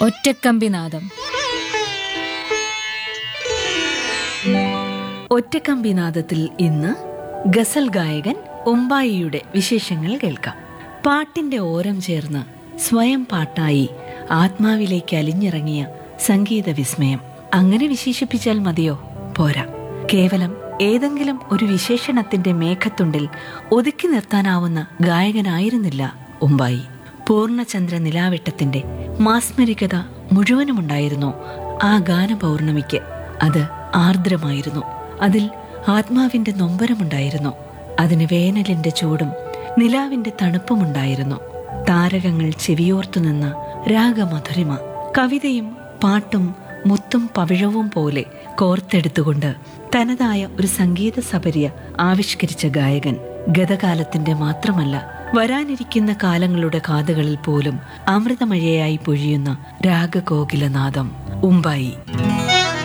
ഒറ്റക്കമ്പിനാദം ഒറ്റക്കമ്പിനാദത്തിൽ ഇന്ന് ഗസൽ ഗായകൻ ഒമ്പായിയുടെ വിശേഷങ്ങൾ കേൾക്കാം പാട്ടിന്റെ ഓരം ചേർന്ന് സ്വയം പാട്ടായി ആത്മാവിലേക്ക് അലിഞ്ഞിറങ്ങിയ സംഗീത വിസ്മയം അങ്ങനെ വിശേഷിപ്പിച്ചാൽ മതിയോ പോരാ കേവലം ഏതെങ്കിലും ഒരു വിശേഷണത്തിന്റെ മേഘത്തുണ്ടിൽ ഒതുക്കി നിർത്താനാവുന്ന ഗായകനായിരുന്നില്ല ഉമ്പായി പൂർണ്ണചന്ദ്ര നിലാവെട്ടത്തിന്റെ മാസ്മരികത മുഴുവനുമുണ്ടായിരുന്നു ആ ഗാനപൗർണമിക്ക് അത് ആർദ്രമായിരുന്നു അതിൽ ആത്മാവിന്റെ നൊമ്പരമുണ്ടായിരുന്നു അതിന് വേനലിന്റെ ചൂടും നിലാവിന്റെ തണുപ്പുമുണ്ടായിരുന്നു താരകങ്ങൾ ചെവിയോർത്തു നിന്ന രാഗമധുരിമ കവിതയും പാട്ടും മുത്തും പവിഴവും പോലെ കോർത്തെടുത്തുകൊണ്ട് തനതായ ഒരു സംഗീത സപര്യ ആവിഷ്കരിച്ച ഗായകൻ ഗതകാലത്തിന്റെ മാത്രമല്ല വരാനിരിക്കുന്ന കാലങ്ങളുടെ കാതുകളിൽ പോലും അമൃതമഴയായി പൊഴിയുന്ന രാഗകോകിലനാദം ഉമ്പായി